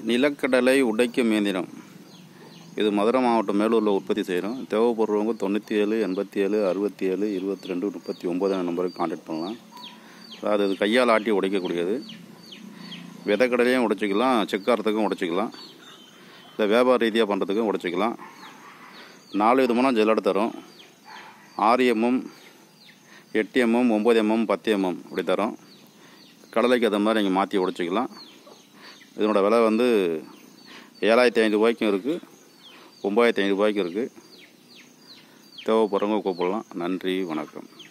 நிலக்கடலை உடைக்கும் இயந்திரம் இது மதுரை மாவட்டம் மேலூரில் உற்பத்தி செய்கிறோம் தேவைப்படுறவங்க தொண்ணூற்றி ஏழு எண்பத்தி ஏழு அறுபத்தி ஏழு இருபத்தி ரெண்டு முப்பத்தி ஒம்பது நம்பருக்கு காண்டாக்ட் பண்ணலாம் அதாவது இது கையால் ஆட்டி உடைக்கக்கூடியது விதைக்கடலையும் உடைச்சிக்கலாம் செக்காரத்துக்கும் உடைச்சிக்கலாம் இல்லை வியாபார ரீதியாக பண்ணுறதுக்கும் உடைச்சிக்கலாம் நாலு விதமான ஜல்லடை தரும் ஆறு எம்எம் எட்டு எம்எம் ஒம்பது எம்எம் பத்து எம்எம் இப்படி தரோம் கடலைக்கு அந்த மாதிரி நீங்கள் மாற்றி உடைச்சிக்கலாம் இதனோட விலை வந்து ஏழாயிரத்தி ஐநூறு ரூபாய்க்கும் இருக்குது ஒம்பதாயிரத்தி ஐநூறு ரூபாய்க்கும் இருக்குது தேவைப்படுறவங்க கூப்பிடலாம் நன்றி வணக்கம்